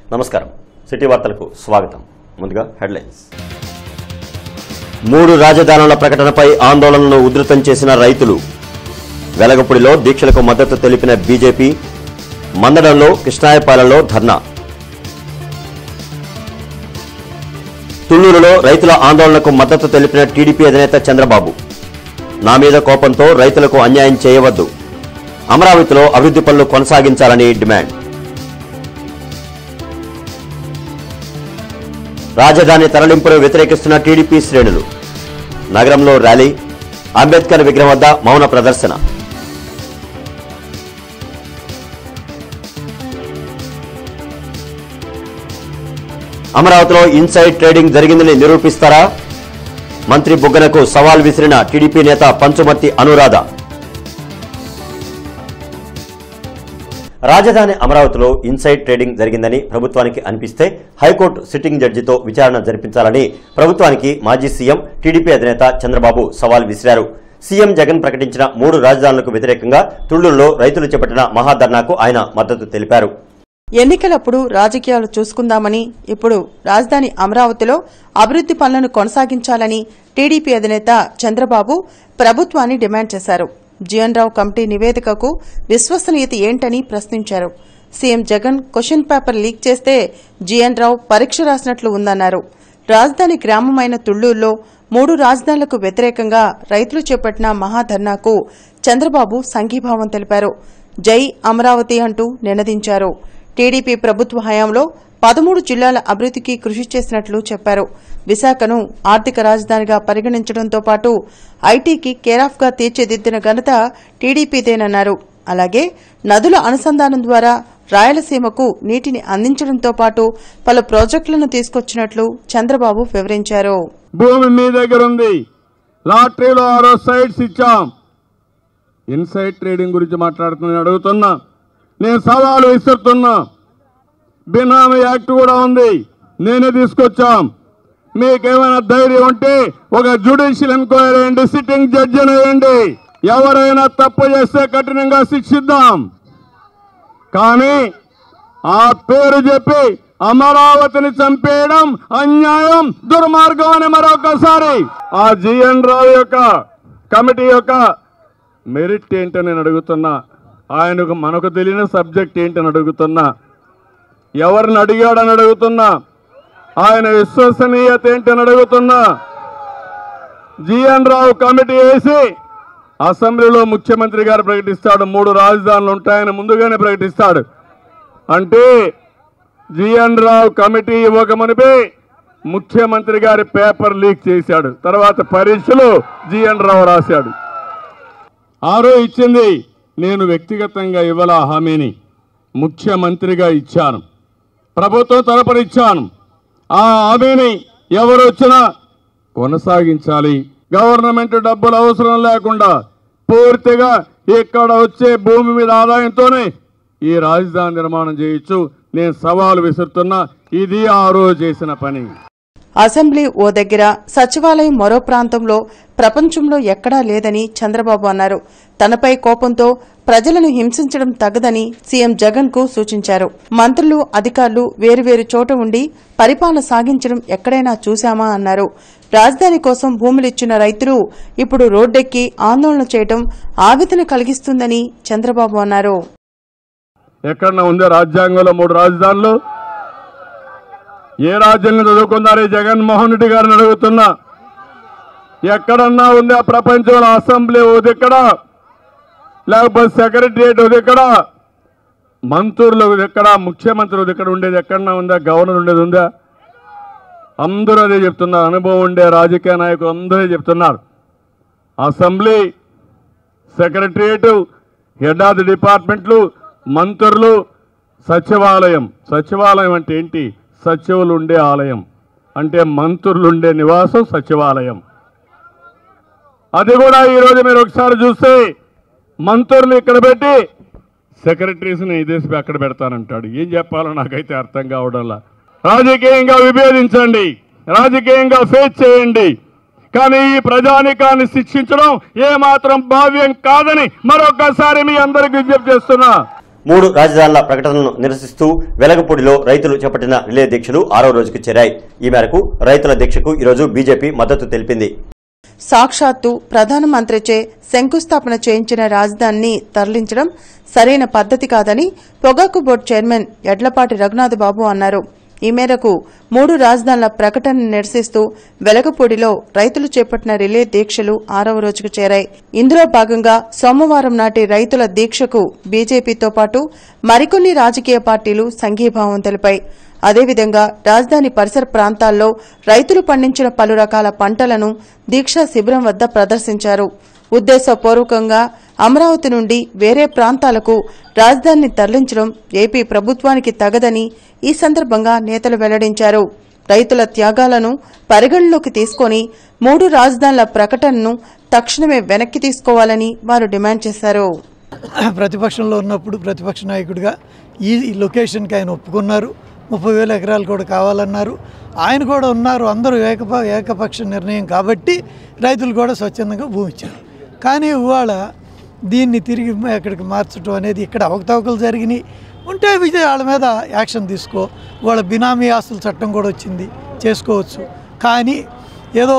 నమస్కారం సిటీ వార్తలకు స్వాగతం ముందుగా హెడ్లైన్స్ మూడు రాజధానుల ప్రకటనపై ఆందోళనను ఉధృతం చేసిన రైతులు వెలగపూడిలో దీక్షలకు మద్దతు తెలిపిన బీజేపీ మందడంలో కృష్ణాయపాలెంలో ధర్నా తుళ్లూరులో రైతుల ఆందోళనకు మద్దతు తెలిపిన టీడీపీ అధినేత చంద్రబాబు నా మీద కోపంతో రైతులకు అన్యాయం చేయవద్దు అమరావతిలో అభివృద్ధి పనులు కొనసాగించాలని డిమాండ్ రాజధాని తరలింపును వ్యతిరేకిస్తున్న టీడీపీ శ్రేణులు నగరంలో ర్యాలీ అంబేద్కర్ విగ్రహం వద్ద మౌన ప్రదర్శన అమరావతిలో ఇన్సైడ్ ట్రేడింగ్ జరిగిందని నిరూపిస్తారా మంత్రి బుగ్గనకు సవాల్ విసిరిన టీడీపీ నేత పంచుమర్తి అనురాధ రాజధాని అమరావతిలో ఇన్సైడ్ ట్రేడింగ్ జరిగిందని ప్రభుత్వానికి అనిపిస్తే హైకోర్టు సిట్టింగ్ జడ్జితో విచారణ జరిపించాలని ప్రభుత్వానికి మాజీ సీఎం టీడీపీ అధినేత చంద్రబాబు సవాల్ విసిరారు సీఎం జగన్ ప్రకటించిన మూడు రాజధానులకు వ్యతిరేకంగా తుళ్లూరులో రైతులు చేపట్టిన మహాధర్నాకు ఆయన మద్దతు తెలిపారు ఎన్నికలప్పుడు రాజకీయాలు చూసుకుందామని ఇప్పుడు రాజధాని అమరావతిలో అభివృద్ది పనులను కొనసాగించాలని టీడీపీ అధినేత చంద్రబాబు ప్రభుత్వాన్ని డిమాండ్ చేశారు జీఎన్ రావు కమిటీ నివేదికకు విశ్వసనీయత ఏంటని ప్రశ్నించారు CM Jagan question paper leak చేస్తే జీఎన్ రావు పరీక్ష రాసినట్లు ఉందన్నారు రాజధాని గ్రామమైన తుళ్లూరులో మూడు రాజధానులకు వ్యతిరేకంగా రైతులు చేపట్టిన మహాధర్నాకు చంద్రబాబు సంఘీభావం తెలిపారు జై అమరావతి అంటూ నినదించారు టీడీపీ ప్రభుత్వ హయాంలో పదమూడు జిల్లాల అభివృద్ధికి కృషి చేసినట్లు చెప్పారు విశాఖను ఆర్థిక రాజధానిగా పరిగణించడంతో పాటు ఐటీకి కేరాఫ్గా తీర్చిదిద్దిన ఘనత టీడీపీదేనన్నారు అలాగే నదుల అనుసంధానం ద్వారా రాయలసీమకు నీటిని అందించడంతో పాటు పలు ప్రాజెక్టులను తీసుకొచ్చినట్లు చంద్రబాబు వివరించారు భూమి మీ దగ్గర ఉంది లాటరీలో ఆరో సైట్స్ ఇచ్చాం ఇన్సైడ్ ట్రేడింగ్ గురించి మాట్లాడుతున్నా అడుగుతున్నా నేను సవాలు విసురుతున్నా బినామీ యాక్ట్ కూడా ఉంది నేనే తీసుకొచ్చాం మీకేమైనా ధైర్యం ఉంటే ఒక జ్యుడిషియల్ ఎంక్వైరీ వేయండి సిట్టింగ్ జడ్జిని వేయండి ఎవరైనా తప్పు చేస్తే కఠినంగా శిక్షిద్దాం కానీ ఆ పేరు చెప్పి అమరావతిని చంపేయడం అన్యాయం దుర్మార్గం అని మరొకసారి ఆ జిఎన్ రావు యొక్క కమిటీ యొక్క మెరిట్ ఏంటని నేను అడుగుతున్నా ఆయనకు మనకు తెలియని సబ్జెక్ట్ ఏంటని అడుగుతున్నా ఎవరిని అడిగాడని అడుగుతున్నా ఆయన విశ్వసనీయత ఏంటని అడుగుతున్నా జిఎన్ రావు కమిటీ వేసి అసెంబ్లీలో ముఖ్యమంత్రి గారు ప్రకటిస్తాడు మూడు రాజధానులు ఉంటాయని ముందుగానే ప్రకటిస్తాడు అంటే జిఎన్ రావు కమిటీ ఇవ్వకమునిపే ముఖ్యమంత్రి గారి పేపర్ లీక్ చేశాడు తర్వాత పరీక్షలు జిఎన్ రావు రాశాడు ఆరో ఇచ్చింది నేను వ్యక్తిగతంగా ఇవ్వాల ఆ హామీని ముఖ్యమంత్రిగా ఇచ్చాను ప్రభుత్వం తరపున ఇచ్చాను ఆ హామీని ఎవరు వచ్చినా కొనసాగించాలి గవర్నమెంట్ డబ్బులు అవసరం లేకుండా పూర్తిగా ఇక్కడ వచ్చే భూమి మీద ఆదాయంతోనే ఈ రాజధాని నిర్మాణం చేయొచ్చు నేను సవాలు విసురుతున్నా ఇది ఆ రోజు చేసిన పని అసెంబ్లీ ఓ దగ్గర సచివాలయం మరో ప్రాంతంలో ప్రపంచంలో ఎక్కడా లేదని చంద్రబాబు అన్నారు తనపై కోపంతో ప్రజలను హింసించడం తగదని సీఎం జగన్ కు సూచించారు మంత్రులు అధికారులు వేరువేరు చోట ఉండి పరిపాలన సాగించడం ఎక్కడైనా చూశామా అన్నారు రాజధాని కోసం భూములిచ్చిన రైతులు ఇప్పుడు రోడ్డెక్కి ఆందోళన చేయడం ఆవేదన కలిగిస్తుందని చంద్రబాబు అన్నారు ఎక్కడన్నా ఉందే రాజ్యాంగంలో మూడు రాజధానులు ఏ రాజ్యాంగం చదువుకున్నారే జగన్మోహన్ రెడ్డి గారిని అడుగుతున్నా ఎక్కడన్నా ఉందా ప్రపంచంలో అసెంబ్లీ ఉంది ఇక్కడ లేకపోతే సెక్రటరియట్ ఉంది ఇక్కడ మంత్రులు ఉంది ఇక్కడ ముఖ్యమంత్రి ఉంది ఇక్కడ ఉండేది ఎక్కడన్నా ఉందా గవర్నర్ ఉండేది ఉందా అందరూ అదే చెప్తున్నారు అనుభవం ఉండే రాజకీయ నాయకులు అందరూ చెప్తున్నారు assembly secretariat head of the డిపార్ట్మెంట్లు మంత్రులు సచివాలయం సచివాలయం అంటే ఏంటి సచివులు ఉండే ఆలయం అంటే మంత్రులు ఉండే నివాసం సచివాలయం అది కూడా ఈరోజు మీరు ఒకసారి చూస్తే మంత్రులు ఇక్కడ పెట్టి సెక్రటరీస్ని ఇదేసి అక్కడ పెడతానంటాడు ఏం చెప్పాలో నాకైతే అర్థం కావడంలా రాజకీయంగా విభేదించండి రాజకీయంగా ఫేస్ చేయండి కానీ ఈ ప్రజానికాన్ని శిక్షించడం ఏమాత్రం భావ్యం కాదని మరొకసారి మీ అందరికి విజ్ఞప్తి చేస్తున్నా మూడు రాజధానుల ప్రకటనను నిరసిస్తూ వెలగపూడిలో రైతులు చేపట్టిన రిలే దీక్షలు ఆరో రోజుకు చేరాయి ఈ మేరకు రైతుల దీక్షకు ఈరోజు బీజేపీ మద్దతు తెలిపింది సాక్షాత్తు ప్రధానమంత్రిచే శంకుస్థాపన చేయించిన రాజధానిని తరలించడం సరైన పద్ధతి కాదని పొగాకు బోర్డు చైర్మన్ ఎడ్లపాటి రఘునాథ్ బాబు అన్నారు ఈ మేరకు మూడు రాజధానుల ప్రకటనను నిరసిస్తూ వెలగపూడిలో రైతులు చేపట్టిన రిలే దీక్షలు ఆరవ రోజుకు చేరాయి ఇందులో భాగంగా సోమవారం నాటి రైతుల దీక్షకు బీజేపీతో పాటు మరికొన్ని రాజకీయ పార్టీలు సంఘీభావం తెలిపాయి అదేవిధంగా రాజధాని పరిసర ప్రాంతాల్లో రైతులు పండించిన పలు రకాల పంటలను దీక్షా శిబిరం వద్ద ప్రదర్శించారు ఉద్దేశపూర్వకంగా అమరావతి నుండి వేరే ప్రాంతాలకు రాజధానిని తరలించడం ఏపీ ప్రభుత్వానికి తగదని ఈ సందర్భంగా నేతలు వెల్లడించారు రైతుల త్యాగాలను పరిగణలోకి తీసుకొని మూడు రాజధానుల ప్రకటనను తక్షణమే వెనక్కి తీసుకోవాలని వారు డిమాండ్ చేశారు ప్రతిపక్షంలో ఉన్నప్పుడు ప్రతిపక్ష నాయకుడిగా ఈ ఈ లొకేషన్కి ఆయన ఒప్పుకున్నారు ముప్పై వేల ఎకరాలు కూడా కావాలన్నారు ఆయన కూడా ఉన్నారు అందరూ ఏకప ఏకపక్ష నిర్ణయం కాబట్టి రైతులు కూడా స్వచ్ఛందంగా భూమి ఇచ్చారు కానీ ఇవాళ దీన్ని తిరిగి ఎక్కడికి మార్చడం అనేది ఇక్కడ అవకతవకలు జరిగినాయి ఉంటే విజయ్ వాళ్ళ మీద యాక్షన్ తీసుకో వాళ్ళ బినామీ ఆస్తుల చట్టం కూడా వచ్చింది చేసుకోవచ్చు కానీ ఏదో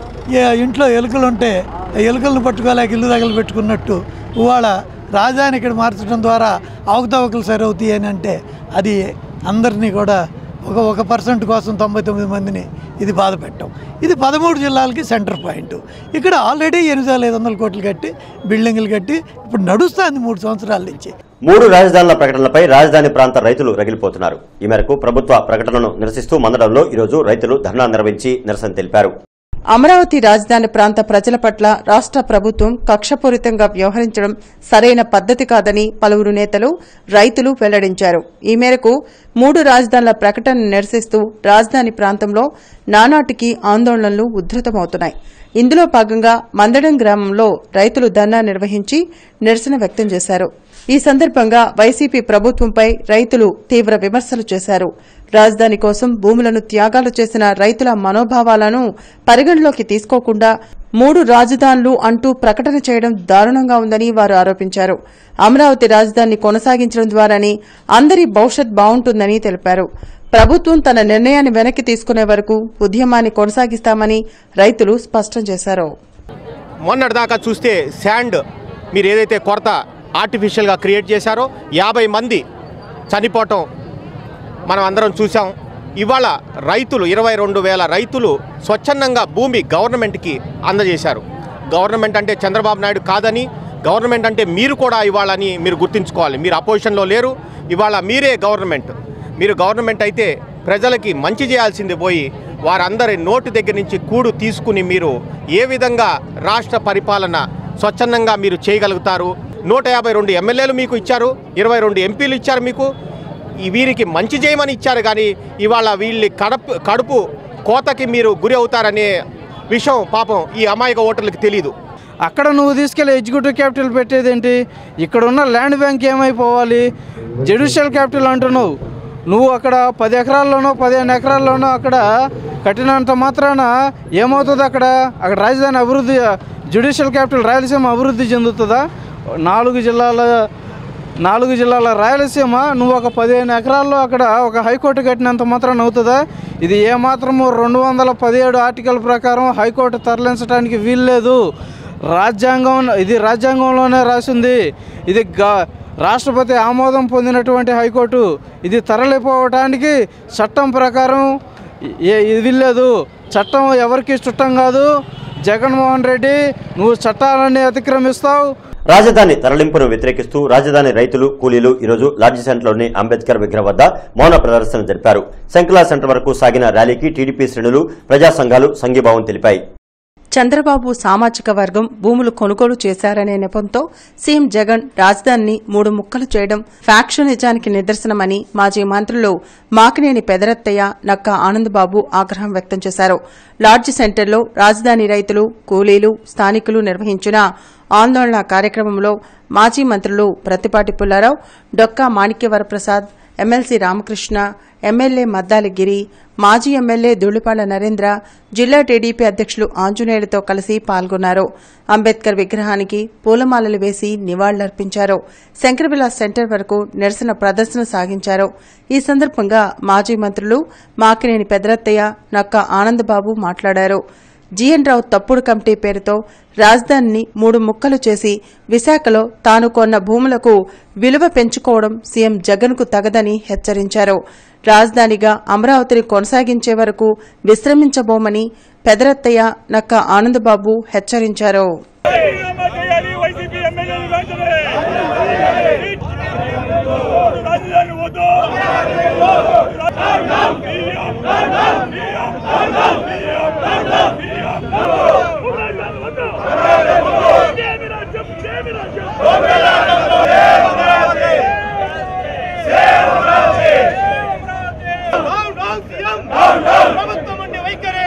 ఏ ఇంట్లో ఎలుకలు ఉంటే ఆ ఎలుకలను పట్టుకోలేక ఇల్లు తగలు పెట్టుకున్నట్టు ఇవాళ రాజధాని ఇక్కడ మార్చడం ద్వారా అవకతవకలు సరవుతాయి అని అంటే అది అందరినీ కూడా ఒక ఒక పర్సెంట్ కోసం తొంభై తొమ్మిది మందిని ఇది బాధ పెట్టాం ఇది పదమూడు జిల్లాలకి సెంటర్ పాయింట్ ఇక్కడ ఆల్రెడీ ఎనిమిది వేల ఐదు వందల కోట్లు కట్టి బిల్డింగులు కట్టి ఇప్పుడు నడుస్తుంది మూడు సంవత్సరాల నుంచి మూడు రాజధానుల ప్రకటనలపై రాజధాని ప్రాంత రైతులు రగిలిపోతున్నారు ఈ మేరకు ప్రభుత్వ ప్రకటనను నిరసిస్తూ మందడంలో ఈరోజు రైతులు ధర్నా నిర్వహించి నిరసన తెలిపారు అమరావతి రాజధాని ప్రాంత ప్రజల పట్ల రాష్ట ప్రభుత్వం కక్షపూరితంగా వ్యవహరించడం సరైన పద్ధతి కాదని పలువురు నేతలు రైతులు వెల్లడించారు ఈ మేరకు మూడు రాజధానుల ప్రకటనను నిరసిస్తూ రాజధాని ప్రాంతంలో నానాటికి ఆందోళనలు ఉధృతమవుతున్నాయి ఇందులో భాగంగా మందడం గ్రామంలో రైతులు ధర్నా నిర్వహించి నిరసన వ్యక్తం చేశారు ఈ సందర్భంగా వైసీపీ ప్రభుత్వంపై రైతులు తీవ్ర విమర్శలు చేశారు రాజధాని కోసం భూములను త్యాగాలు చేసిన రైతుల మనోభావాలను పరిగణలోకి తీసుకోకుండా మూడు రాజధానులు అంటూ ప్రకటన చేయడం దారుణంగా ఉందని వారు ఆరోపించారు అమరావతి రాజధానిని కొనసాగించడం ద్వారానే అందరి భవిష్యత్ బావుంటుందని తెలిపారు ప్రభుత్వం తన నిర్ణయాన్ని వెనక్కి తీసుకునే వరకు ఉద్యమాన్ని కొనసాగిస్తామని రైతులు స్పష్టం చేశారు మొన్నటిదాకా చూస్తే శాండ్ మీరు ఏదైతే కొరత ఆర్టిఫిషియల్గా క్రియేట్ చేశారో యాభై మంది చనిపోవటం మనం అందరం చూసాం ఇవాళ రైతులు ఇరవై రెండు వేల రైతులు స్వచ్ఛందంగా భూమి గవర్నమెంట్కి అందజేశారు గవర్నమెంట్ అంటే చంద్రబాబు నాయుడు కాదని గవర్నమెంట్ అంటే మీరు కూడా ఇవాళని మీరు గుర్తుంచుకోవాలి మీరు అపోజిషన్లో లేరు ఇవాళ మీరే గవర్నమెంట్ మీరు గవర్నమెంట్ అయితే ప్రజలకి మంచి చేయాల్సింది పోయి వారందరి నోటు దగ్గర నుంచి కూడు తీసుకుని మీరు ఏ విధంగా రాష్ట్ర పరిపాలన స్వచ్ఛందంగా మీరు చేయగలుగుతారు నూట యాభై రెండు ఎమ్మెల్యేలు మీకు ఇచ్చారు ఇరవై రెండు ఎంపీలు ఇచ్చారు మీకు ఈ వీరికి మంచి చేయమని ఇచ్చారు కానీ ఇవాళ వీళ్ళ కడుపు కడుపు కోతకి మీరు గురి అవుతారనే విషయం పాపం ఈ అమాయక ఓటర్లకు తెలియదు అక్కడ నువ్వు తీసుకెళ్ళి ఎగ్జిక్యూటివ్ క్యాపిటల్ పెట్టేది ఏంటి ఇక్కడ ఉన్న ల్యాండ్ బ్యాంక్ ఏమైపోవాలి జుడిషియల్ క్యాపిటల్ అంటున్నావు నువ్వు అక్కడ పది ఎకరాల్లోనో పదిహేను ఎకరాల్లోనో అక్కడ కట్టినంత మాత్రాన ఏమవుతుంది అక్కడ అక్కడ రాజధాని అభివృద్ధి జుడిషియల్ క్యాపిటల్ రాయలసీమ అభివృద్ధి చెందుతుందా నాలుగు జిల్లాల నాలుగు జిల్లాల రాయలసీమ నువ్వు ఒక పదిహేను ఎకరాల్లో అక్కడ ఒక హైకోర్టు కట్టినంత మాత్రం అవుతుందా ఇది ఏమాత్రము రెండు వందల పదిహేడు ఆర్టికల్ ప్రకారం హైకోర్టు తరలించడానికి వీల్లేదు రాజ్యాంగం ఇది రాజ్యాంగంలోనే రాసింది ఇది గా రాష్ట్రపతి ఆమోదం పొందినటువంటి హైకోర్టు ఇది తరలిపోవటానికి చట్టం ప్రకారం ఏ ఇది లేదు చట్టం ఎవరికి చుట్టం కాదు జగన్మోహన్ రెడ్డి నువ్వు చట్టాలన్నీ అతిక్రమిస్తావు రాజధాని తరలింపును వ్యతిరేకిస్తూ రాజధాని రైతులు కూలీలు ఈరోజు లాడ్జి సెంటర్లోని అంబేద్కర్ విగ్రహం వద్ద మౌన ప్రదర్శన జరిపారు శంకులా సెంటర్ వరకు సాగిన ర్యాలీకి టీడీపీ శ్రేణులు ప్రజా సంఘాలు సంఘీభావం తెలిపాయి చంద్రబాబు సామాజిక వర్గం భూములు కొనుగోలు చేశారనే నెపంతో సీఎం జగన్ రాజధానిని మూడు ముక్కలు చేయడం ఫ్యాక్షనిజానికి నిదర్శనమని మాజీ మంత్రులు మాకినేని పెదరత్తయ్య నక్కా ఆనందబాబు ఆగ్రహం వ్యక్తం చేశారు లాడ్జి సెంటర్లో రాజధాని రైతులు కూలీలు స్థానికులు నిర్వహించిన ఆందోళన కార్యక్రమంలో మాజీ మంత్రులు ప్రత్తిపాటి పుల్లారావు డొక్కా మాణిక్యవరప్రసాద్ ఎమ్మెల్సీ రామకృష్ణ ఎమ్మెల్యే మద్దాలి గిరి మాజీ ఎమ్మెల్యే ధూళిపాల నరేంద్ర జిల్లా టీడీపీ అధ్యక్షులు ఆంజనేయులతో కలిసి పాల్గొన్నారు అంబేద్కర్ విగ్రహానికి పూలమాలలు వేసి నివాళులర్పించారు శంకరవిలాస్ సెంటర్ వరకు నిరసన ప్రదర్శన సాగించారు ఈ సందర్భంగా మాజీ మంత్రులు మాకినేని పెదరత్తయ్య నక్క ఆనందబాబు మాట్లాడారు జీఎన్ రావు తప్పుడు కమిటీ పేరుతో రాజధానిని మూడు ముక్కలు చేసి విశాఖలో తాను కొన్న భూములకు విలువ పెంచుకోవడం సీఎం జగన్కు తగదని హెచ్చరించారు రాజధానిగా అమరావతిని కొనసాగించే వరకు విశ్రమించబోమని పెదరత్తయ్య నక్క ఆనందబాబు హెచ్చరించారు చేయాలి వైసీపీ ఎమ్మెల్యేలు వెంటనే రాజధాని వద్దు ప్రభుత్వం ఉండి వైఖరి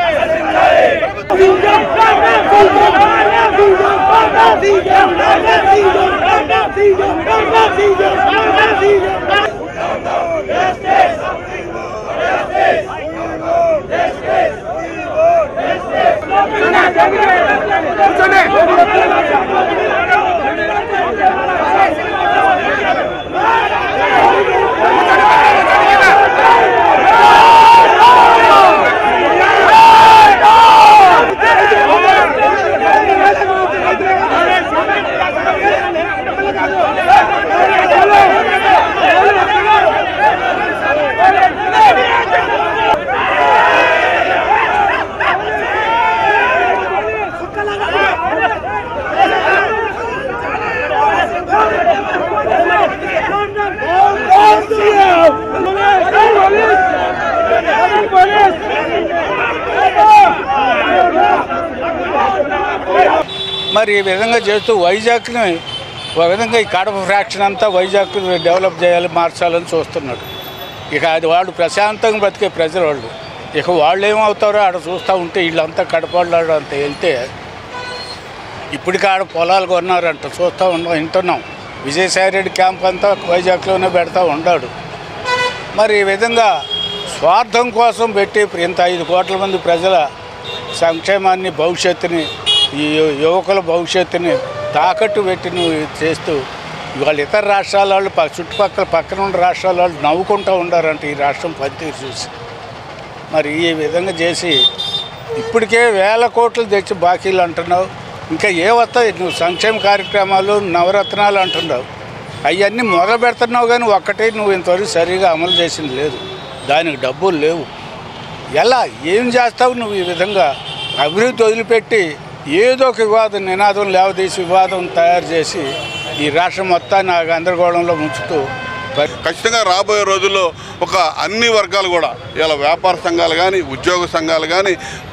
మరి ఈ విధంగా చేస్తూ వైజాగ్ని ఒక విధంగా ఈ కడప ఫ్రాక్షన్ అంతా వైజాగ్ డెవలప్ చేయాలి మార్చాలని చూస్తున్నాడు ఇక అది వాళ్ళు ప్రశాంతంగా బ్రతికే ప్రజలు వాళ్ళు ఇక వాళ్ళు ఏమవుతారో ఆడ చూస్తూ ఉంటే వీళ్ళంతా కడప వాళ్ళు అంత వెళ్తే ఇప్పటికి ఆడ పొలాలు కొన్నారంట చూస్తూ ఉన్నాం వింటున్నాం విజయసాయి రెడ్డి క్యాంప్ అంతా వైజాగ్లోనే పెడతా ఉన్నాడు మరి ఈ విధంగా స్వార్థం కోసం పెట్టి ఇంత ఐదు కోట్ల మంది ప్రజల సంక్షేమాన్ని భవిష్యత్తుని ఈ యు- యువకుల భవిష్యత్తుని తాకట్టు పెట్టి నువ్వు ఇది చేస్తూ ఇవాళ ఇతర రాష్ట్రాల వాళ్ళు ప- చుట్టుపక్కల పక్కన ఉన్న రాష్ట్రాల వాళ్ళు నవ్వుకుంటూ ఉండారంట ఈ రాష్ట్రం పనితీరు చూసి మరి ఈ విధంగా చేసి ఇప్పటికే వేల కోట్లు తెచ్చి బాకీలు అంటున్నావు ఇంకా ఏ వస్తాయి నువ్వు సంక్షేమ కార్యక్రమాలు నవరత్నాలు అంటున్నావు అవన్నీ మొదలు పెడుతున్నావు కానీ ఒక్కటే నువ్వు ఇంతవరకు సరిగా అమలు చేసింది లేదు దానికి డబ్బులు లేవు ఎలా ఏం చేస్తావు నువ్వు ఈ విధంగా అభివృద్ధి వదిలిపెట్టి ఏదో ఒక వివాదం నినాదం లేవదీసి వివాదం తయారు చేసి ఈ రాష్ట్రం మొత్తాన్ని ఆ గందరగోళంలో ముంచుతూ పరి- ఖచ్చితంగా రాబోయే రోజుల్లో ఒక అన్ని వర్గాలు కూడా ఇలా వ్యాపార సంఘాలు కానీ ఉద్యోగ సంఘాలు కానీ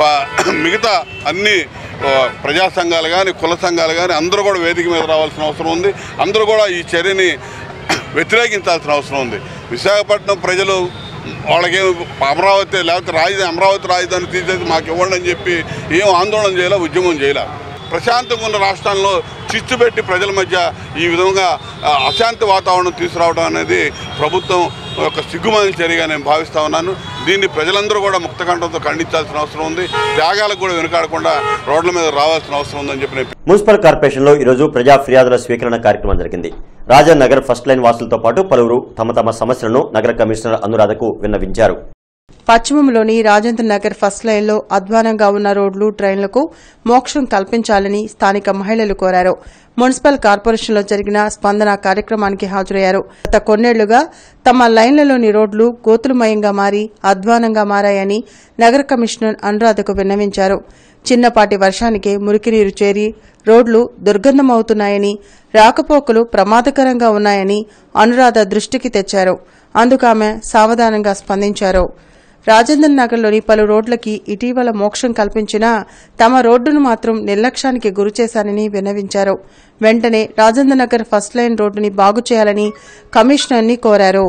మిగతా అన్ని ఆ, ప్రజా సంఘాలు కానీ కుల సంఘాలు కానీ అందరూ కూడా వేదిక మీద రావాల్సిన అవసరం ఉంది అందరూ కూడా ఈ చర్యని వ్యతిరేకించాల్సిన అవసరం ఉంది విశాఖపట్నం ప్రజలు వాళ్ళకి అమరావతి లేకపోతే రాజధాని అమరావతి రాజధాని తీసేది మాకు ఇవ్వండి అని చెప్పి ఏం ఆందోళన చేయాల ఉద్యమం చేయాల ప్రశాంతంగా ఉన్న రాష్ట్రాల్లో చిచ్చు పెట్టి ప్రజల మధ్య ఈ విధంగా ఆ, అశాంతి వాతావరణం తీసుకురావడం అనేది ప్రభుత్వం యొక్క సిగ్గుమాలిన చర్యగా నేను భావిస్తా ఉన్నాను దీన్ని ప్రజలందరూ కూడా ముక్తకంఠంతో ఖండించాల్సిన అవసరం ఉంది త్యాగాలకు కూడా వెనుకాడకుండా రోడ్ల మీద రావాల్సిన అవసరం ఉందని చెప్పి నేను మున్సిపల్ కార్పొరేషన్లో ఈరోజు ప్రజా ఫిర్యాదుల స్వీకరణ కార్యక్రమం జరిగింది రాజన్ నగర్ ఫస్ట్ లైన్ వాసులతో పాటు పలువురు తమ తమ సమస్యలను నగర కమిషనర్ అనురాధకు విన్నవించారు పశ్చిమంలోని రాజేంద్ర నగర్ ఫస్ట్ లైన్లో అధ్వానంగా ఉన్న రోడ్లు ట్రైన్లకు మోక్షం కల్పించాలని స్థానిక మహిళలు కోరారు మున్సిపల్ కార్పొరేషన్లో జరిగిన స్పందన కార్యక్రమానికి హాజరయ్యారు గత కొన్నేళ్లుగా తమ లైన్లలోని రోడ్లు గోతులమయంగా మారి అధ్వానంగా మారాయని నగర కమిషనర్ అనురాధకు విన్నవించారు చిన్నపాటి వర్షానికే మురికి నీరు చేరి రోడ్లు దుర్గంధమవుతున్నాయని రాకపోకలు ప్రమాదకరంగా ఉన్నాయని అనురాధ దృష్టికి తెచ్చారు అందుకు ఆమె సావధానంగా స్పందించారు రాజేంద్ర నగర్లోని పలు రోడ్లకి ఇటీవల మోక్షం కల్పించినా తమ రోడ్డును మాత్రం నిర్లక్ష్యానికి గురిచేశారని విన్నవించారు వెంటనే రాజేంద్ర నగర్ ఫస్ట్ లైన్ రోడ్డుని బాగు చేయాలని కమిషనర్ని కోరారు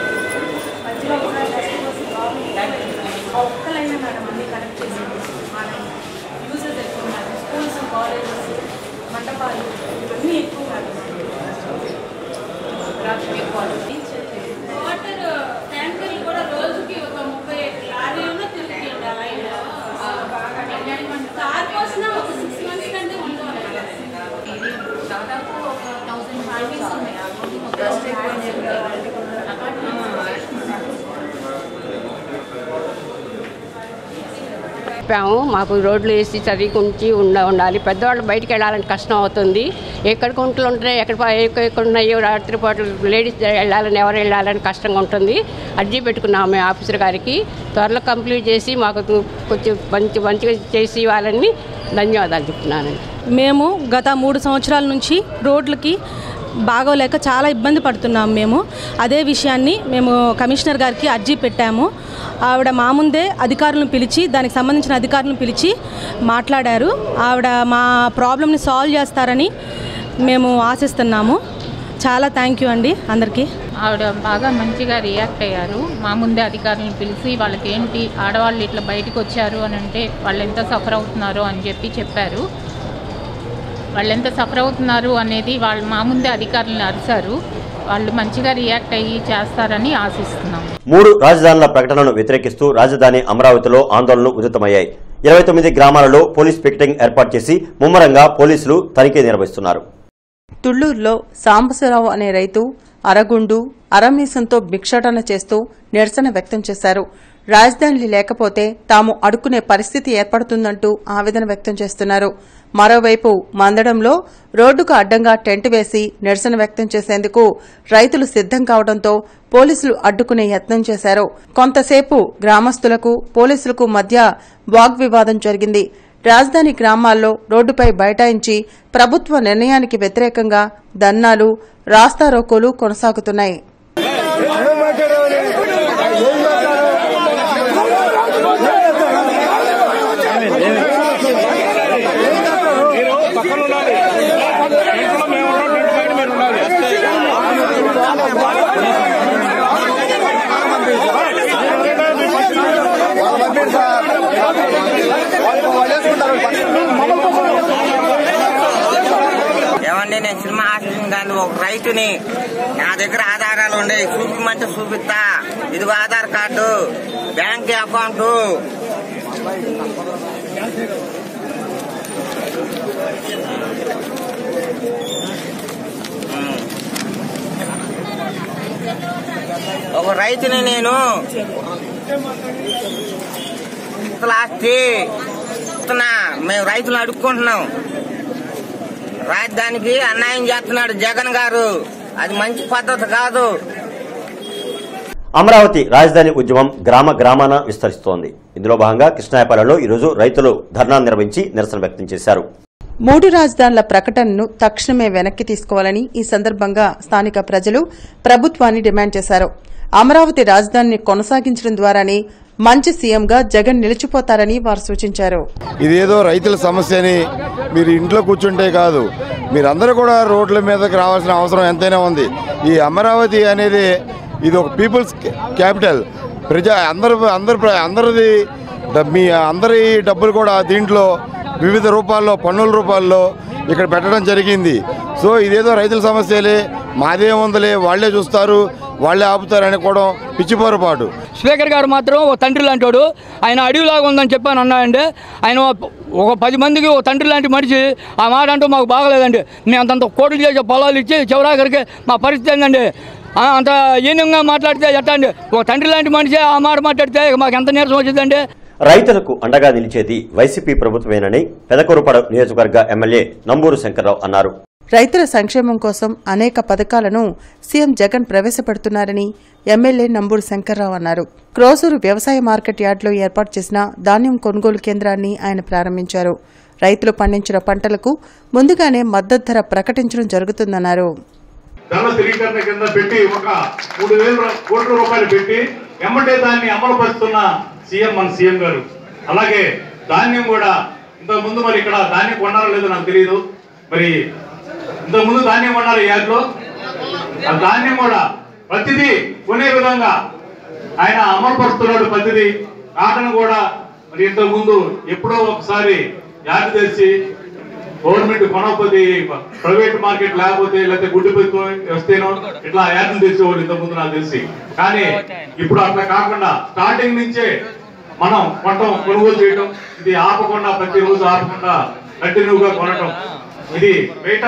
ఒక్కలైనా మేడం అన్ని కరెక్ట్ చేసి వాటర్ ట్యాంకర్లు కూడా రోజుకి ఒక ముప్పై లారీలు తిరుగుతుంది ఆ లైన్లో కార్ కోసిన ఒక సిక్స్ మంత్స్ కంటే ఉంటుంది ఇది దాదాపు ఒక థౌసండ్ ఫ్యామిలీస్ ఉన్నాయి ఆ రోజు చెప్పాము మాకు రోడ్లు వేసి చదువుకుంచి ఉండ ఉండాలి పెద్దవాళ్ళు బయటికి వెళ్ళాలంటే కష్టం అవుతుంది ఎక్కడ కుంటలు ఉంటున్నాయి ఎక్కడ ప- ఎక్కడ ఎక్కడ ఉన్నాయో రాత్రిపాటు లేడీస్ వెళ్ళాలని ఎవరు వెళ్ళాలని కష్టంగా ఉంటుంది అర్జీ పెట్టుకున్నాము మేము ఆఫీసర్ గారికి త్వరలో కంప్లీట్ చేసి మాకు కొంచెం మంచి మంచిగా చేసి ఇవ్వాలని ధన్యవాదాలు చెప్తున్నానండి మేము గత మూడు సంవత్సరాల నుంచి రోడ్లకి బాగోలేక చాలా ఇబ్బంది పడుతున్నాం మేము అదే విషయాన్ని మేము కమిషనర్ గారికి అర్జీ పెట్టాము ఆవిడ మా ముందే అధికారులను పిలిచి దానికి సంబంధించిన అధికారులను పిలిచి మాట్లాడారు ఆవిడ మా ప్రాబ్లమ్ని సాల్వ్ చేస్తారని మేము ఆశిస్తున్నాము చాలా థ్యాంక్ యూ అండి అందరికీ ఆవిడ బాగా మంచిగా రియాక్ట్ అయ్యారు మా ముందే అధికారులను పిలిచి వాళ్ళకి ఏంటి ఆడవాళ్ళు ఇట్లా బయటకు వచ్చారు అని అంటే వాళ్ళు ఎంత సఫర్ అవుతున్నారో అని చెప్పి చెప్పారు వాళ్ళు ఎంత సఫర్ అవుతున్నారు అనేది వాళ్ళు మా ముందే అధికారులను అరిశారు వాళ్ళు మంచిగా రియాక్ట్ అయ్యి చేస్తారని ఆశిస్తున్నాం మూడు రాజధానుల ప్రకటనను వ్యతిరేకిస్తూ రాజధాని అమరావతిలో ఆందోళనలు ఉధృతమయ్యాయి ఇరవై తొమ్మిది గ్రామాలలో పోలీస్ పికెటింగ్ ఏర్పాటు చేసి ముమ్మరంగా పోలీసులు తనిఖీ నిర్వహిస్తున్నారు తుళ్లూరులో సాంబశివరావు అనే రైతు అరగుండు అరమీసంతో భిక్షాటన చేస్తూ నిరసన వ్యక్తం చేశారు రాజధాని లేకపోతే తాము అడుక్కునే పరిస్థితి ఏర్పడుతుందంటూ ఆవేదన వ్యక్తం చేస్తున్నారు మరోవైపు మందడంలో రోడ్డుకు అడ్డంగా టెంట్ వేసి నిరసన వ్యక్తం చేసేందుకు రైతులు సిద్దం కావడంతో పోలీసులు అడ్డుకునే యత్నం చేశారు కొంతసేపు గ్రామస్తులకు పోలీసులకు మధ్య వాగ్వివాదం జరిగింది రాజధాని గ్రామాల్లో రోడ్డుపై బైఠాయించి ప్రభుత్వ నిర్ణయానికి వ్యతిరేకంగా ధర్నాలు రాస్తారోకోలు కొనసాగుతున్నాయి ఏమండి నేను సినిమా ఆశించిన కానీ ఒక రైతుని నా దగ్గర ఆధారాలు ఉన్నాయి చూపిమంటే చూపిస్తా ఇదిగో ఆధార్ కార్డు బ్యాంక్ అకౌంట్ ఒక రైతుని నేను లాస్ట్ మేము రైతులు అడుక్కుంటున్నాం రాజధానికి అన్యాయం చేస్తున్నాడు జగన్ గారు అది మంచి పద్ధతి కాదు అమరావతి రాజధాని ఉద్యమం గ్రామ గ్రామాన విస్తరిస్తోంది ఇందులో భాగంగా కృష్ణాయపాలెంలో ఈరోజు రైతులు ధర్నా నిర్వహించి నిరసన వ్యక్తం చేశారు మూడు రాజధానుల ప్రకటనను తక్షణమే వెనక్కి తీసుకోవాలని ఈ సందర్భంగా స్థానిక ప్రజలు ప్రభుత్వాన్ని డిమాండ్ చేశారు అమరావతి రాజధానిని కొనసాగించడం ద్వారానే మంచి సీఎంగా జగన్ నిలిచిపోతారని వారు సూచించారు ఇదేదో రైతుల సమస్యని మీరు ఇంట్లో కూర్చుంటే కాదు మీరందరూ కూడా రోడ్ల మీదకి రావాల్సిన అవసరం ఎంతైనా ఉంది ఈ అమరావతి అనేది ఇది ఒక పీపుల్స్ క్యాపిటల్ ప్రజా అందరు అందరు ప్ర- అందరిది ద- మీ అందరి డబ్బులు కూడా దీంట్లో వివిధ రూపాల్లో పన్నుల రూపాల్లో ఇక్కడ పెట్టడం జరిగింది సో ఇదేదో రైతుల సమస్యలే మాదేముందలే వాళ్ళే చూస్తారు వాళ్ళే ఆపుతారు అనుకోవడం పిచ్చి పొరపాటు స్పీకర్ గారు మాత్రం ఒక తండ్రి లాంటివాడు ఆయన అడవిలాగా ఉందని చెప్పాను అన్నాడండి ఆయన ఒక పది మందికి ఒక తండ్రి లాంటి మనిషి ఆ మాట అంటూ మాకు బాగలేదండి మేము అంతంత కోట్లు చేసే పొలాలు ఇచ్చి చివరాఖరికి మా పరిస్థితి ఏందండి ఆ, అంత ఈనంగా మాట్లాడితే ఎట్టా అండి ఒక తండ్రి లాంటి మనిషి ఆ మాట మాట్లాడితే ఇక మాకు ఎంత నీరసం వచ్చిందండి రైతులకు అండగా నిలిచేది వైసీపీ ప్రభుత్వమేనని పెదకూరుపాడు నియోజకవర్గ ఎమ్మెల్యే నంబూరు శంకర్రావు అన్నారు రైతుల సంక్షేమం కోసం అనేక పథకాలను సీఎం జగన్ ప్రవేశపెడుతున్నారని ఎమ్మెల్యే నంబూరు శంకర్రావు అన్నారు క్రోసూరు వ్యవసాయ మార్కెట్ యార్డులో ఏర్పాటు చేసిన ధాన్యం కొనుగోలు కేంద్రాన్ని ఆయన ప్రారంభించారు రైతులు పండించిన పంటలకు ముందుగానే మద్దతు ధర ప్రకటించడం జరుగుతుందన్నారు ధన స్థిరీకరణ కింద పెట్టి ఒక మూడు వేల కోట్ల రూపాయలు పెట్టి ఎమ్మటే దాన్ని అమలు పరుస్తున్న సీఎం మన సీఎం గారు అలాగే ధాన్యం కూడా ఇంతకు ముందు మరి ఇక్కడ ధాన్యం కొన్నారో లేదో నాకు తెలియదు మరి ఇంతకు ముందు ధాన్యం కొన్నారు ఈ యాడ్లో ఆ ధాన్యం కూడా ప్రతిదీ కొనే విధంగా ఆయన అమలు పరుస్తున్నాడు ప్రతిదీ కాటను కూడా మరి ఇంతకు ముందు ఎప్పుడో ఒకసారి యాడ్ తెచ్చి గవర్నమెంట్ కొనకపోతే ప్రైవేట్ మార్కెట్ లేకపోతే లేకపోతే గుడ్డు పెట్టుకో వస్తేనో ఇట్లా యాడ్లు తెచ్చేవాళ్ళు ఇంత ముందు నాకు తెలిసి కానీ ఇప్పుడు అట్లా కాకుండా స్టార్టింగ్ నుంచే మనం కొనటం కొనుగోలు చేయటం ఇది ఆపకుండా ప్రతిరోజు ఆపకుండా కంటిన్యూగా కొనటం ఇది బయట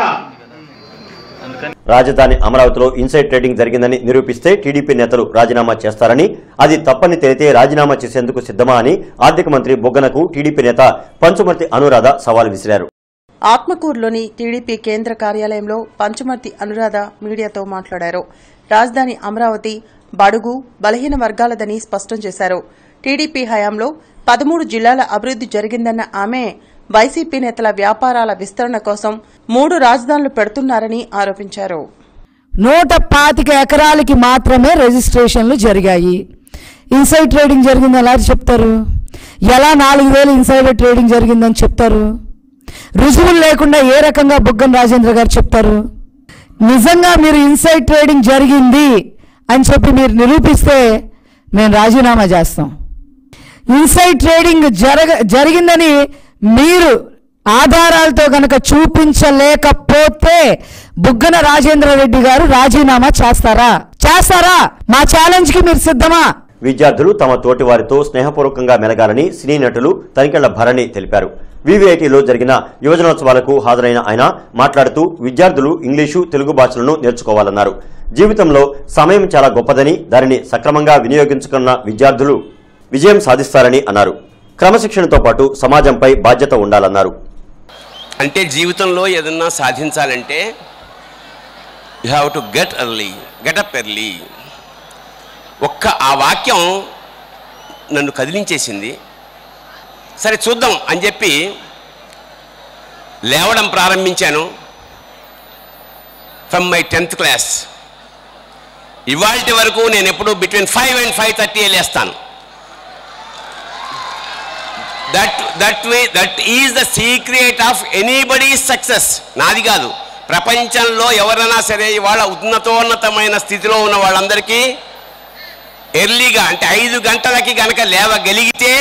రాజధాని అమరావతిలో ఇన్సైడ్ ట్రేడింగ్ జరిగిందని నిరూపిస్తే టీడీపీ నేతలు రాజీనామా చేస్తారని అది తప్పని తేలితే రాజీనామా చేసేందుకు సిద్ధమా అని ఆర్థిక మంత్రి బొగ్గనకు టీడీపీ నేత పంచుమర్తి అనురాధ సవాల్ విసిరారు ఆత్మకూరులోని టీడీపీ కేంద్ర కార్యాలయంలో పంచమర్తి అనురాధ మీడియాతో మాట్లాడారు రాజధాని అమరావతి బడుగు బలహీన వర్గాలదని స్పష్టం చేశారు టీడీపీ హయాంలో పదమూడు జిల్లాల అభివృద్ది జరిగిందన్న ఆమె వైసీపీ నేతల వ్యాపారాల విస్తరణ కోసం మూడు రాజధానులు పెడుతున్నారని ఆరోపించారు నూట పాతిక ఎకరాలకి మాత్రమే రిజిస్ట్రేషన్లు జరిగాయి ఇన్సైడ్ ట్రేడింగ్ జరిగిందని ఎలా చెప్తారు ఎలా నాలుగు వేలు ఇన్సైడ్ ట్రేడింగ్ జరిగిందని చెప్తారు రుజువులు లేకుండా ఏ రకంగా బుగ్గన రాజేంద్ర గారు చెప్తారు నిజంగా మీరు ఇన్సైడ్ ట్రేడింగ్ జరిగింది అని చెప్పి మీరు నిరూపిస్తే మేము రాజీనామా చేస్తాం ఇన్సైడ్ ట్రేడింగ్ జరగ జరిగిందని మీరు ఆధారాలతో గనక చూపించలేకపోతే బుగ్గన రాజేంద్ర రెడ్డి గారు రాజీనామా చేస్తారా చేస్తారా మా ఛాలెంజ్ కి మీరు సిద్ధమా విద్యార్థులు తమ తోటి వారితో స్నేహపూర్వకంగా మెలగాలని సినీ నటులు తనికెళ్ల భరణి తెలిపారు వివిఐటిలో జరిగిన యువజనోత్సవాలకు హాజరైన ఆయన మాట్లాడుతూ విద్యార్థులు ఇంగ్లీషు తెలుగు భాషలను నేర్చుకోవాలన్నారు జీవితంలో సమయం చాలా గొప్పదని దానిని సక్రమంగా వినియోగించుకున్న విద్యార్థులు విజయం సాధిస్తారని అన్నారు క్రమశిక్షణతో పాటు సమాజంపై బాధ్యత ఉండాలన్నారు అంటే జీవితంలో ఏదన్నా సాధించాలంటే you have to get early get up early ఒక్క ఆ వాక్యం నన్ను కదిలించేసింది సరే చూద్దాం అని చెప్పి లేవడం ప్రారంభించాను ఫ్రమ్ మై టెన్త్ క్లాస్ ఇవాళ వరకు నేను ఎప్పుడు between five and five thirty లేస్తాను that that way that is the secret of anybody success నాది కాదు ప్రపంచంలో ఎవరైనా సరే ఇవాళ ఉన్నతోన్నతమైన స్థితిలో ఉన్న వాళ్ళందరికీ ఎర్లీగా అంటే ఐదు గంటలకి గనక లేవగలిగితే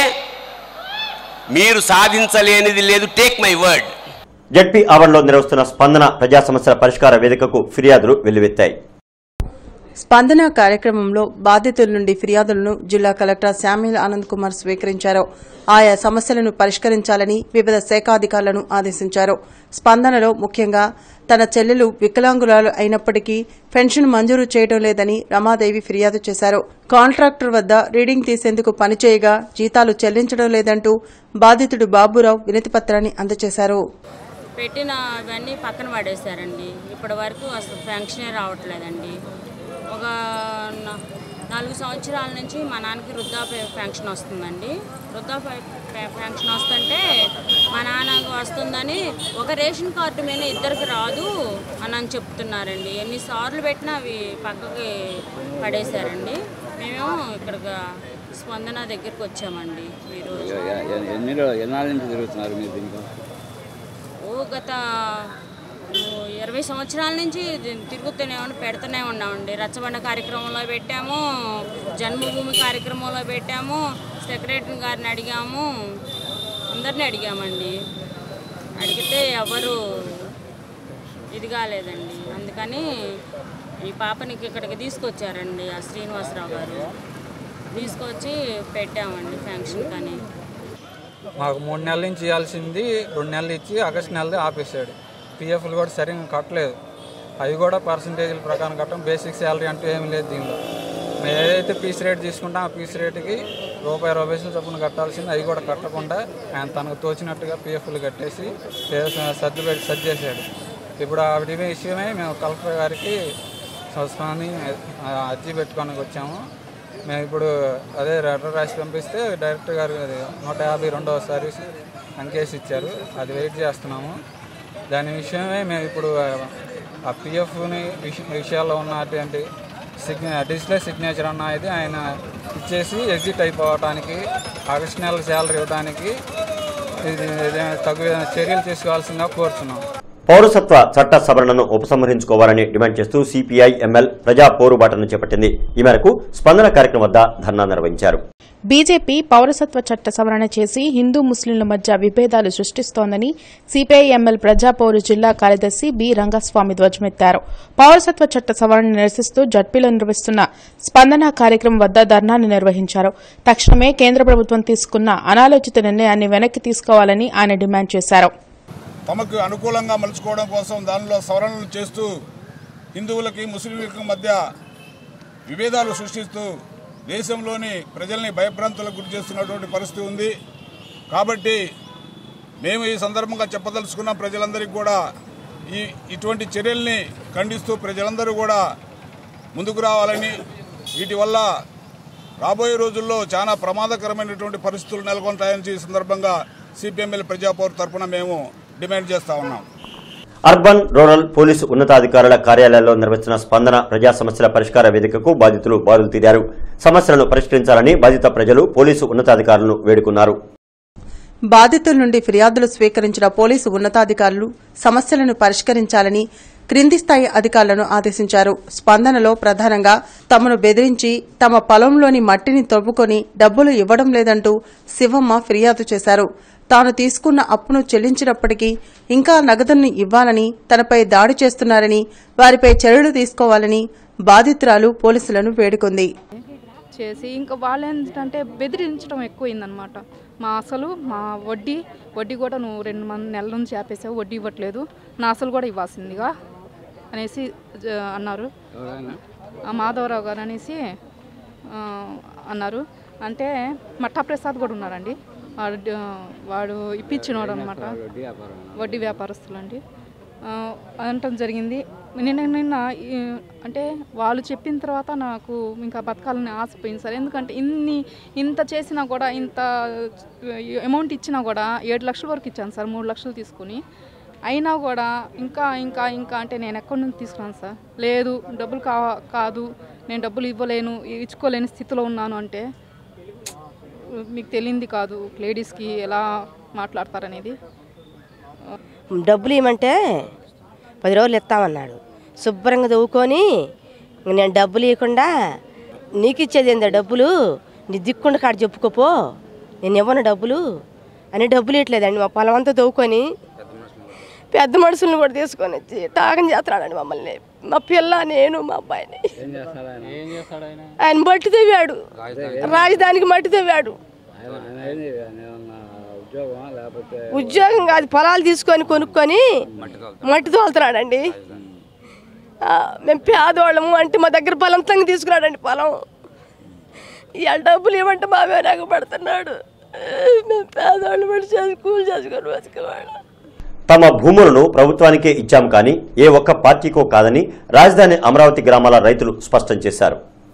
మీరు సాధించలేనిది లేదు టేక్ మై వర్డ్ జడ్పీ ఆవరణలో నిర్వహిస్తున్న స్పందన ప్రజా సమస్యల పరిష్కార వేదికకు ఫిర్యాదులు వెల్లువెత్తాయి స్పందన కార్యక్రమంలో బాధితుల నుండి ఫిర్యాదులను జిల్లా కలెక్టర్ శామ్యుల్ ఆనంద్ కుమార్ స్వీకరించారు ఆయా సమస్యలను పరిష్కరించాలని వివిధ శాఖాధికారులను ఆదేశించారు స్పందనలో ముఖ్యంగా తన చెల్లెలు వికలాంగురాలు అయినప్పటికీ పెన్షన్ మంజూరు చేయడం లేదని రమాదేవి ఫిర్యాదు చేశారు కాంట్రాక్టర్ వద్ద రీడింగ్ తీసేందుకు పనిచేయగా జీతాలు చెల్లించడం లేదంటూ బాధితుడు బాబురావు వినతిపత్రాన్ని అందజేశారు పెట్టిన ఇవన్నీ పక్కన పడేశారండి ఇప్పటి వరకు అసలు ఫంక్షనే రావట్లేదండి ఒక నా- నాలుగు సంవత్సరాల నుంచి మా నాన్నకి వృద్ధాప్య ఫంక్షన్ వస్తుందండి వృద్ధాప్య ఫ- ఫంక్షన్ వస్తుంటే మా నాన్నకు వస్తుందని ఒక రేషన్ కార్డు మీద ఇద్దరికి రాదు అని అని చెప్తున్నారండి ఎన్నిసార్లు పెట్టినా అవి పక్కకి పడేశారండి మేము ఇక్కడ స్పందన దగ్గరికి వచ్చామండి ఈరోజు ఎన్ని రో- ఎన్నాళ్ళ నుంచి తిరుగుతున్నారు మీరు దీంట్లో ఓ గత ఓ ఇరవై సంవత్సరాల నుంచి ఇది తిరుగుతూనే ఉండి పెడుతూనే ఉన్నామండి రచ్చబండ కార్యక్రమంలో పెట్టాము జన్మభూమి కార్యక్రమంలో పెట్టాము సెక్రటరీ గారిని అడిగాము అందరిని అడిగామండి అడిగితే ఎవరు ఇది కాలేదండి అందుకని ఈ పాపనికి ఇక్కడికి తీసుకొచ్చారండి ఆ శ్రీనివాసరావు గారు తీసుకొచ్చి పెట్టామండి ఫంక్షన్ కానీ మాకు మూడు నెలల నుంచి ఇవ్వాల్సింది రెండు నెలలు ఇచ్చి ఆగస్టు నెలది ఆపేశాడు పిఎఫ్లు కూడా సరిగ్గా కట్టలేదు అవి కూడా పర్సంటేజ్ల ప్రకారం కట్టడం బేసిక్ శాలరీ అంటూ ఏమీ లేదు దీనిలో మేము ఏదైతే పీస్ రేట్ తీసుకుంటాం ఆ పీస్ రేటుకి రూపాయి ఇరవై పైసలు చొప్పున కట్టాల్సింది అవి కూడా కట్టకుండా ఆయన తనకు తోచినట్టుగా పిఎఫ్లు కట్టేసి ఏదో సర్ది పెట్టి సర్ది చేశాడు ఇప్పుడు ఆ విషయమై మేము కలెక్టర్ గారికి సంవత్సరాన్ని అర్జీ పెట్టుకోడానికి వచ్చాము మేము ఇప్పుడు అదే లెటర్ రాసి పంపిస్తే డైరెక్టర్ గారు అది నూట యాభై రెండవ సర్వీస్ అంకేసి ఇచ్చారు అది వెయిట్ చేస్తున్నాము దాని విషయమే మేము ఇప్పుడు ఆ పిఎఫ్ని విషయాల్లో ఉన్నటువంటి సిగ్నే డిజిటల్ సిగ్నేచర్ అన్న ఇది ఆయన ఇచ్చేసి ఎగ్జిట్ అయిపోవడానికి ఆగస్టు నెల శాలరీ ఇవ్వడానికి ఇది ఇది తగు చర్యలు తీసుకోవాల్సిందిగా కోరుతున్నాం పౌరసత్వ చట్ట సవరణను ఉపసంహరించుకోవాలని డిమాండ్ చేస్తూ సిపిఐ ఎంఎల్ ప్రజా పోరుబాటను చేపట్టింది ఈ మేరకు స్పందన కార్యక్రమం వద్ద ధర్నా నిర్వహించారు బీజేపీ పౌరసత్వ చట్ట సవరణ చేసి హిందూ ముస్లింల మధ్య విభేదాలు సృష్టిస్తోందని సిపిఐఎంఎల్ ప్రజాపౌరు జిల్లా కార్యదర్శి బి రంగస్వామి ధ్వజమెత్తారు పౌరసత్వ చట్ట సవరణ నిరసిస్తూ జడ్పీలో నిర్వహిస్తున్న స్పందన కార్యక్రమం వద్ద ధర్నాను నిర్వహించారు తక్షణమే కేంద్ర ప్రభుత్వం తీసుకున్న అనాలోచిత నిర్ణయాన్ని వెనక్కి తీసుకోవాలని ఆయన డిమాండ్ చేశారు తమకు అనుకూలంగా మలుచుకోవడం కోసం దానిలో సవరణలు చేస్తూ హిందువులకి ముస్లింలకు మధ్య విభేదాలు సృష్టిస్తూ దేశంలోని ప్రజల్ని భయభ్రాంతులకు గురి చేస్తున్నటువంటి పరిస్థితి ఉంది కాబట్టి మేము ఈ సందర్భంగా చెప్పదలుచుకున్న ప్రజలందరికీ కూడా ఈ ఇటువంటి చర్యల్ని ఖండిస్తూ ప్రజలందరూ కూడా ముందుకు రావాలని వీటి వల్ల రాబోయే రోజుల్లో చాలా ప్రమాదకరమైనటువంటి పరిస్థితులు నెలకొంటాయని ఈ సందర్భంగా సిపిఎంఎల్ ప్రజాపౌర్ తరఫున మేము డిమాండ్ చేస్తా ఉన్నాం అర్బన్ రూరల్ పోలీసు ఉన్నతాధికారుల కార్యాలయాల్లో నిర్వహించిన స్పందన ప్రజా సమస్యల పరిష్కార వేదికకు బాధితులు బాధలు తీరారు సమస్యలను పరిష్కరించాలని బాధిత ప్రజలు పోలీసు ఉన్నతాధికారులను వేడుకున్నారు బాధితుల నుండి ఫిర్యాదులు స్వీకరించిన పోలీసు ఉన్నతాధికారులు సమస్యలను పరిష్కరించాలని క్రింది స్థాయి అధికారులను ఆదేశించారు స్పందనలో ప్రధానంగా తమను బెదిరించి తమ పొలంలోని మట్టిని తవ్వుకొని డబ్బులు ఇవ్వడం లేదంటూ శివమ్మ ఫిర్యాదు చేశారు తాను తీసుకున్న అప్పును చెల్లించినప్పటికీ ఇంకా నగదును ఇవ్వాలని తనపై దాడి చేస్తున్నారని వారిపై చర్యలు తీసుకోవాలని బాధితురాలు పోలీసులను వేడుకుంది చేసి ఇంకా వాళ్ళు ఏంటంటే బెదిరించడం ఎక్కువైందనమాట మా అసలు మా వడ్డీ వడ్డీ కూడా నువ్వు రెండు మంది నెలల నుంచి ఆపేసావు వడ్డీ ఇవ్వట్లేదు నా అసలు కూడా ఇవ్వాల్సిందిగా అనేసి జ- అన్నారు ఆ మాధవరావు గారు అనేసి ఆ, అన్నారు అంటే మట్టా ప్రసాద్ కూడా ఉన్నారండి వాడు డ- వాడు ఇప్పించినవాడు అనమాట వడ్డీ వ్యాపారం. వడ్డీ వ్యాపారస్తులు అండి అనటం జరిగింది నిన్న నిన్న ఈ, అంటే వాళ్ళు చెప్పిన తర్వాత నాకు ఇంకా బతకాలని ఆశపోయింది సార్ ఎందుకంటే ఇన్ని ఇంత చేసినా కూడా ఇంత అమౌంట్ ఇచ్చినా కూడా ఏడు లక్షల వరకు ఇచ్చాను సార్ మూడు లక్షలు తీసుకుని అయినా కూడా ఇంకా ఇంకా ఇంకా అంటే నేను ఎక్కడి నుంచి తీసుకున్నాను సార్ లేదు డబ్బులు కా కాదు నేను డబ్బులు ఇవ్వలేను ఇచ్చుకోలేని స్థితిలో ఉన్నాను అంటే మీకు తెలియంది కాదు లేడీస్కి ఎలా మాట్లాడతారనేది డబ్బులు ఇవ్వమంటే పది రోజులు ఇస్తామన్నాడు శుభ్రంగా చదువుకొని నేను డబ్బులు ఇవ్వకుండా నీకు ఇచ్చేది ఏందా డబ్బులు నీ దిక్కుండా కాడ చెప్పుకోపో నేను ఇవ్వను డబ్బులు అని డబ్బులు ఇవ్వట్లేదండి మా పొలం అంతా తవ్వుకొని పెద్ద మనుషులను కూడా తీసుకొని వచ్చి టాకం చేస్తున్నాడండి మమ్మల్ని మా పిల్ల నేను మా అబ్బాయిని ఏం చేస్తాడు ఆయన ఏం చేస్తాడు ఆయన ఆయన మట్టి తవ్వాడు రాజధానికి మట్టి తవ్వాడు ఆయన ఆయన ఏంది ఆయన ఏమన్నా ఉద్యోగమా లేకపోతే ఉద్యోగం కాదు పొలాలు తీసుకొని కొనుక్కొని మట్టి తోలుతున్నాడండి ఆ, మేము పేదవాళ్ళము అంటే మా దగ్గర బలంతంగా తీసుకున్నాడండి పొలం ఇవాళ డబ్బులు ఇవ్వమంటే మావే నాకు పడుతున్నాడు మేము పేదవాళ్ళు పడి చేసి కూలి చేసుకొని బతికేవాడు తమ భూములను ప్రభుత్వానికే ఇచ్చాం కానీ ఏ ఒక్క పార్టీకో కాదని రాజధాని అమరావతి గ్రామాల రైతులు స్పష్టం చేశారు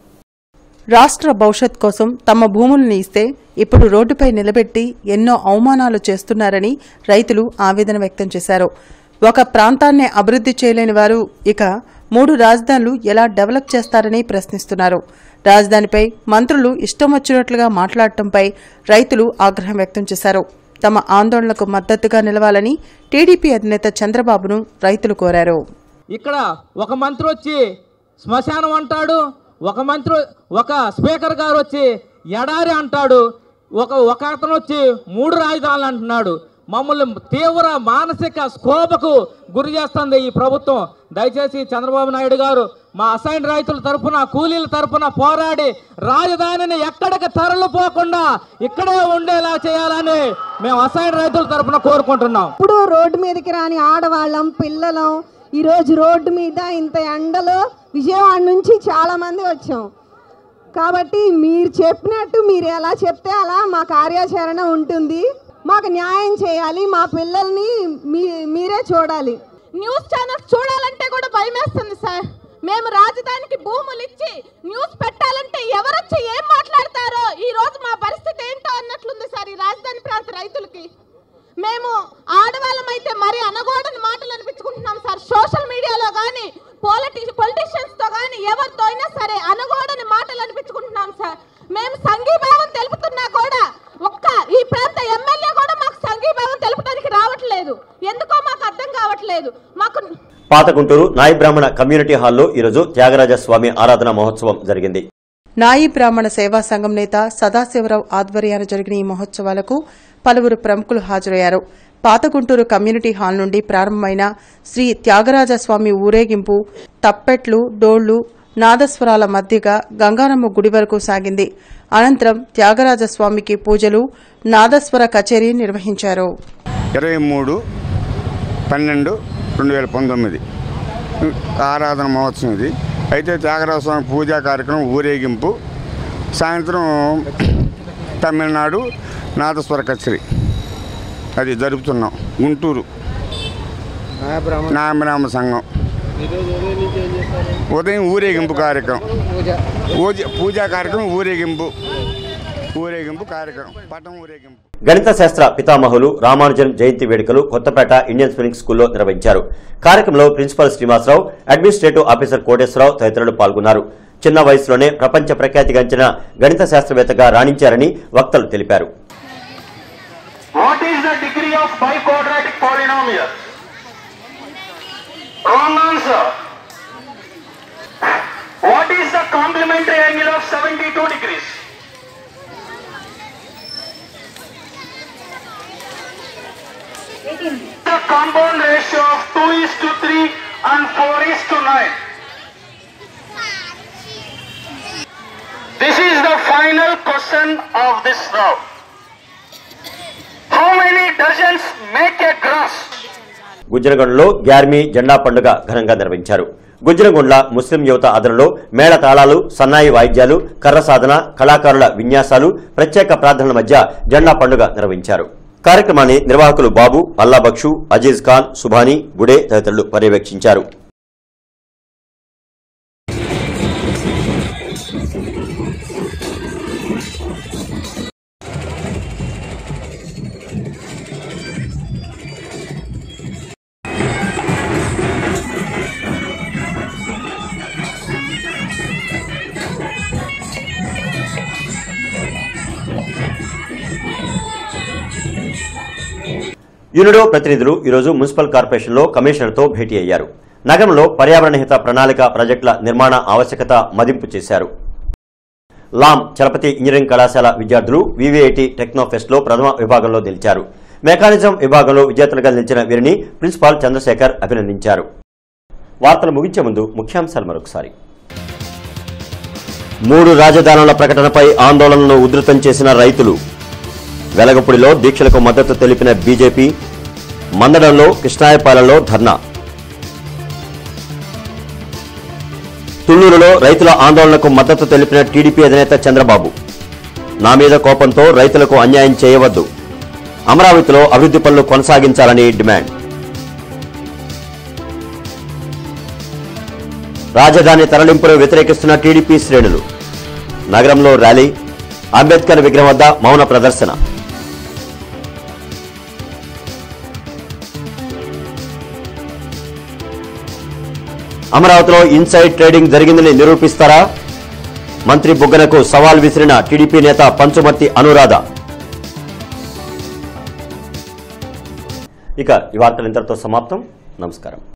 రాష్ట్ర భవిష్యత్ కోసం తమ భూముల్ని ఇస్తే ఇప్పుడు రోడ్డుపై నిలబెట్టి ఎన్నో అవమానాలు చేస్తున్నారని రైతులు ఆవేదన వ్యక్తం చేశారు ఒక ప్రాంతాన్నే అభివృద్ధి చేయలేని వారు ఇక మూడు రాజధానులు ఎలా డెవలప్ చేస్తారని ప్రశ్నిస్తున్నారు రాజధానిపై మంత్రులు ఇష్టం వచ్చినట్లుగా మాట్లాడటంపై రైతులు ఆగ్రహం వ్యక్తం చేశారు తమ ఆందోళనకు మద్దతుగా నిలవాలని టీడీపీ అధినేత చంద్రబాబును రైతులు కోరారు ఇక్కడ ఒక మంత్రి వచ్చి శ్మశానం అంటాడు ఒక మంత్రి ఒక స్పీకర్ గారు వచ్చి ఎడారి అంటాడు ఒక ఒక అతను వచ్చి మూడు రాజధానులు అంటున్నాడు మమ్మల్ని తీవ్ర మానసిక స్కోపకు గురి చేస్తుంది ఈ ప్రభుత్వం దయచేసి చంద్రబాబు నాయుడు గారు మా అసైన్ రైతుల తరపున కూలీల తరపున పోరాడి రాజధానిని ఎక్కడికి తరలిపోకుండా ఇక్కడే ఉండేలా చేయాలని మేము అసైన్ రైతుల తరపున కోరుకుంటున్నాం ఇప్పుడు రోడ్డు మీదకి రాని ఆడవాళ్ళం పిల్లలం ఈరోజు రోడ్డు మీద ఇంత ఎండలో విజయవాడ నుంచి చాలా మంది వచ్చాం కాబట్టి మీరు చెప్పినట్టు మీరు ఎలా చెప్తే అలా మా కార్యాచరణ ఉంటుంది మాకు న్యాయం చేయాలి మా పిల్లల్ని మీ మీరే చూడాలి న్యూస్ ఛానల్స్ చూడాలంటే కూడా భయమేస్తుంది సార్ మేము రాజధానికి భూములు ఇచ్చి న్యూస్ పెట్టాలంటే ఎవరొచ్చి ఏం మాట్లాడతారో ఈ రోజు మా పరిస్థితి ఏంటో అన్నట్లుంది సార్ ఈ రాజధాని ప్రాంత రైతులకి మేము ఆడవాళ్ళం అయితే మరి అనకూడని మాటలు అనిపించుకుంటున్నాం సార్ సోషల్ మీడియాలో కానీ పొలిటి పొలిటీషియన్స్ తో కానీ ఎవరితో అయినా సరే అనకూడని మాటలు అనిపించుకుంటున్నాం సార్ మేము సంఘీభావం తెలుపుతున్నా కూడా ఒక్క ఈ ప్రాంత ఎమ్మెల్యే కూడా మాకు సంఘీభావం తెలుపడానికి రావట్లేదు ఎందుకో మాకు అర్థం కావట్లేదు మాకు పాత గుంటూరు నాయ బ్రాహ్మణ కమ్యూనిటీ హాల్లో ఈరోజు త్యాగరాజ స్వామి ఆరాధన మహోత్సవం జరిగింది నాయి బ్రాహ్మణ సేవా సంఘం నేత సదాశివరావు ఆధ్వర్యాన జరిగిన ఈ మహోత్సవాలకు పలువురు ప్రముఖులు హాజరయ్యారు పాత గుంటూరు కమ్యూనిటీ హాల్ నుండి ప్రారంభమైన శ్రీ త్యాగరాజస్వామి ఊరేగింపు తప్పెట్లు డోళ్లు నాదస్వరాల మధ్యగా గంగారమ్మ గుడి వరకు సాగింది అనంతరం త్యాగరాజస్వామికి పూజలు నాదస్వర కచేరీ నిర్వహించారు ఇరవై మూడు పన్నెండు రెండు వేల పంతొమ్మిది ఆరాధన మహోత్సవం ఇది అయితే త్యాగరాజ స్వామి పూజా కార్యక్రమం ఊరేగింపు సాయంత్రం తమిళనాడు నాదస్వర కచేరి అది జరుపుతున్నాం గుంటూరు నాయబ్రాహ్మ సంఘం ఉదయం ఊరేగింపు కార్యక్రమం పూజ పూజా కార్యక్రమం ఊరేగింపు ఊరేగింపు కార్యక్రమం పటం ఊరేగింపు గణిత శాస్త్ర పితామహులు రామానుజన్ జయంతి వేడుకలు కొత్తపేట ఇండియన్ స్విమ్మింగ్ స్కూల్లో నిర్వహించారు కార్యక్రమంలో principal Srinivasarao administrative officer Koteswararao తదితరులు పాల్గొన్నారు చిన్న వయసులోనే ప్రపంచ ప్రఖ్యాతిగాంచిన గణిత శాస్త్రవేత్తగా రాణించారని వక్తలు తెలిపారు What is the degree of biquadratic polynomial? Wrong answer. What is the complementary angle of 72 degrees? The compound ratio of 2 is to 3 and 4 is to 9. This is the final question of this round. How many dozens make a grass? గుజ్జనగొండలో Gyarmi జెండా పండుగ ఘనంగా నిర్వహించారు గుజ్జనగొండ ముస్లిం యువత ఆదరణలో మేళ తాళాలు సన్నాయి వాయిద్యాలు కర్ర సాధన కళాకారుల విన్యాసాలు ప్రత్యేక ప్రార్థనల మధ్య జెండా పండుగ నిర్వహించారు కార్యక్రమాన్ని నిర్వాహకులు బాబు అల్లాబక్షు అజీజ్ ఖాన్ సుభాని బుడే తదితరులు పర్యవేక్షించారు యునిడో ప్రతినిధులు ఈరోజు మున్సిపల్ కార్పొరేషన్లో కమిషనర్తో భేటీ అయ్యారు నగరంలో పర్యావరణ హిత ప్రణాళిక ప్రాజెక్టుల నిర్మాణ ఆవశ్యకత మదింపు చేశారు లాం చలపతి ఇంజనీరింగ్ కళాశాల విద్యార్థులు వివిఐటి టెక్నోఫెస్ట్లో ప్రథమ విభాగంలో నిలిచారు మెకానిజం విభాగంలో విజేతలుగా నిలిచిన వీరిని ప్రిన్సిపాల్ చంద్రశేఖర్ అభినందించారు వార్తలు ముగించే ముందు ముఖ్యాంశాలు మరొకసారి మూడు రాజధానుల ప్రకటనపై ఆందోళనను ఉధృతం చేసిన రైతులు వెలగపూడిలో దీక్షలకు మద్దతు తెలిపిన బీజేపీ మందడంలో కృష్ణాయపాలెంలో ధర్నా తుళ్లూరులో రైతుల ఆందోళనకు మద్దతు తెలిపిన టీడీపీ అధినేత చంద్రబాబు నా మీద కోపంతో రైతులకు అన్యాయం చేయవద్దు అమరావతిలో అభివృద్ధి పనులు కొనసాగించాలని డిమాండ్ రాజధాని తరలింపును వ్యతిరేకిస్తున్న టీడీపీ శ్రేణులు నగరంలో ర్యాలీ అంబేద్కర్ విగ్రహం వద్ద మౌన ప్రదర్శన అమరావతిలో ఇన్సైడ్ ట్రేడింగ్ జరిగిందని నిరూపిస్తారా మంత్రి బుగ్గనకు సవాల్ విసిరిన టీడీపీ నేత పంచుమర్తి అనురాధ ఇక ఈ వార్తలు ఇంతటితో సమాప్తం నమస్కారం